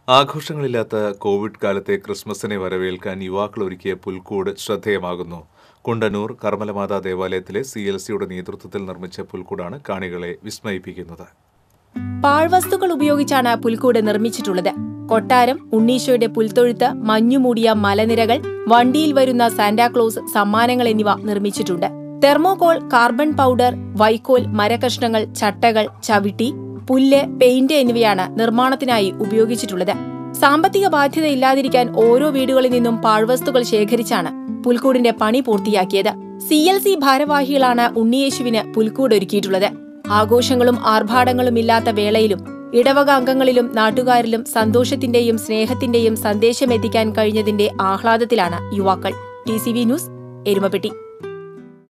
ആഘോഷങ്ങളില്ലാത്ത Covid കാലത്തെ ക്രിസ്മസിനെ വരവേൽക്കാൻ യുവാക്കൾ ഒരുക്കിയ പുൽക്കൂട് ശ്രദ്ധേയമാകുന്നു കുണ്ടന്നൂർ കർമ്മലമാതാ ദേവാലയത്തിലെ സി എൽ സിയുടെ നേതൃത്വത്തിൽ നിർമ്മിച്ച പുൽക്കൂടാണ് കാണികളെ വിസ്മയിപ്പിക്കുന്നത് പാഴ്വസ്തുക്കൾ ഉപയോഗിച്ചാണ് പുൽക്കൂട് നിർമ്മിച്ചിട്ടുള്ളത് കൊട്ടാരം ഉണ്ണീശോയുടെ പുൽത്തൊഴുത്ത് മഞ്ഞുമൂടിയ മലനിരകൾ വണ്ടിയിൽ വരുന്ന സാന്റാക്ലോസ് സമ്മാനങ്ങൾ എന്നിവ നിർമ്മിച്ചിട്ടുണ്ട് തെർമോകോൾ കാർബൺ പൗഡർ വൈക്കോൽ മരകഷ്ണങ്ങൾ ചട്ടകൾ ചവിട്ടി പുല്ല് പെയിന്റ് എന്നിവയാണ് നിർമ്മാണത്തിനായി ഉപയോഗിച്ചിട്ടുള്ളത് സാമ്പത്തിക ബാധ്യത ഇല്ലാതിരിക്കാൻ ഓരോ വീടുകളിൽ നിന്നും പാഴ്വസ്തുക്കൾ ശേഖരിച്ചാണ് പുൽക്കൂടിന്റെ പണി പൂർത്തിയാക്കിയത് സി എൽ സി ഭാരവാഹികളാണ് ഉണ്ണിയേശുവിന് പുൽക്കൂട് ഒരുക്കിയിട്ടുള്ളത് ആഘോഷങ്ങളും ആർഭാടങ്ങളും ഇല്ലാത്ത വേളയിലും ഇടവക അംഗങ്ങളിലും നാട്ടുകാരിലും സന്തോഷത്തിന്റെയും സ്നേഹത്തിന്റെയും സന്ദേശമെത്തിക്കാൻ കഴിഞ്ഞതിന്റെ ആഹ്ലാദത്തിലാണ് യുവാക്കൾ T C V news Erumapetty